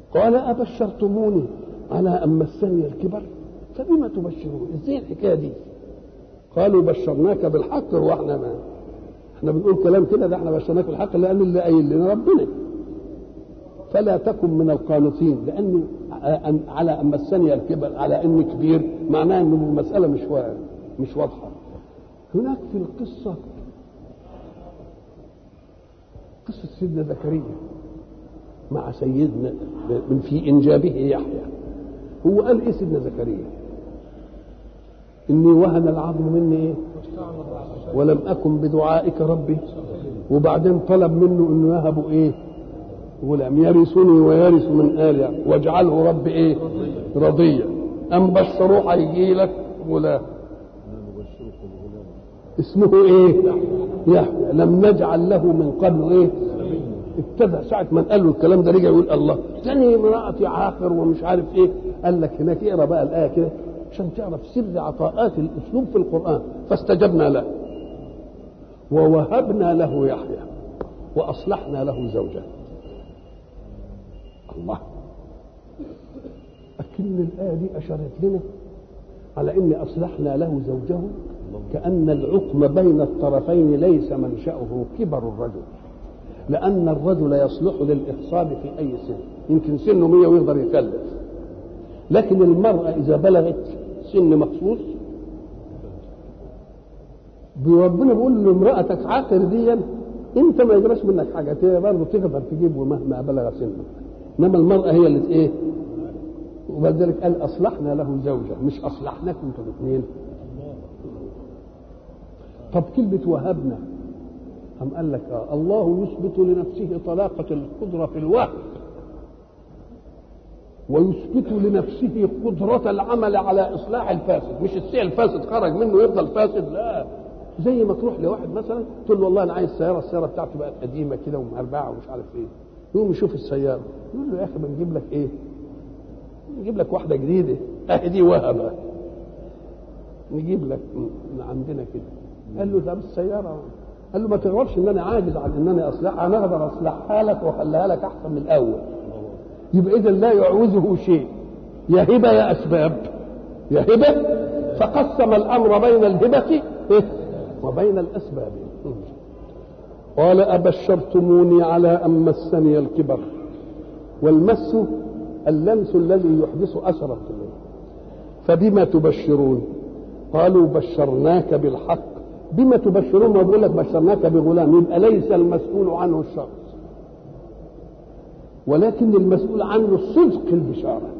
قال أبشرتموني على أن مسني الكبر فبما تبشرون ازاي الحكايه دي قالوا بشرناك بالحق واحنا ما احنا بنقول كلام كده ده احنا بشرناك بالحق لان اللي قايل لنا ربنا فلا تكن من القانطين لان على ان مسني الكبر على اني كبير معناه ان المساله مش مش واضحه هناك في القصه قصه سيدنا زكريا مع سيدنا من في انجابه يحيى هو قال ايه سيدنا زكريا اني وهن العظم مني ايه ولم اكن بدعائك ربي وبعدين طلب منه انه يهب ايه غلام يرثني ويرث من آل واجعله رب ايه رضيا ام بشروه هيجي لك غلام اسمه ايه يحيى لم نجعل له من قبل ايه ابتدى ساعة ما قال له الكلام ده رجع يقول الله تاني امرأتي عاقر ومش عارف ايه قال لك هناك اقرا بقى الآية كده عشان تعرف سر عطاءات الأسلوب في القرآن فاستجبنا له ووهبنا له يحيى وأصلحنا له زوجه الله أكن الآية دي أشارت لنا على إن أصلحنا له زوجه كأن العقم بين الطرفين ليس منشأه كبر الرجل لأن الرجل يصلح للإخصاب في أي سن يمكن سنه مية ويقدر يكلف لكن المرأة إذا بلغت سن مخصوص ربنا بيقول لامرأتك عاقر ديا انت ما يجراش منك حاجه هي برضه تقدر تجيبه مهما بلغ سنه انما المراه هي اللي ايه وبذلك قال اصلحنا له زوجه مش اصلحناكم انتوا الاثنين طب كلمه وهبنا أم قال لك آه الله يثبت لنفسه طلاقة القدرة في الوهب ويثبت لنفسه قدرة العمل على إصلاح الفاسد مش الشيء الفاسد خرج منه يفضل فاسد لا زي ما تروح لواحد مثلا تقول له والله انا عايز سياره السياره بتاعته بقت قديمه كده ومربعه ومش عارف ايه يقوم يشوف السياره يقول له يا اخي ما نجيب لك ايه نجيب لك واحده جديده اهي دي وهبه نجيب لك من عندنا كده قال له ده السياره قال له ما تغربش ان انا عاجز عن ان انا اصلحها انا اقدر اصلحها لك واخليها لك احسن من الاول يبقى اذا لا يعوزه شيء يا هبه يا اسباب يا هبه فقسم الامر بين الهبه وبين الاسباب قال ابشرتموني على ان مسني الكبر والمس اللمس الذي يحدث اثرا فبما تبشرون قالوا بشرناك بالحق بما تبشرون ما بقول لك بشرناك بغلام يبقى ليس المسؤول عنه الشخص ولكن المسؤول عنه صدق البشاره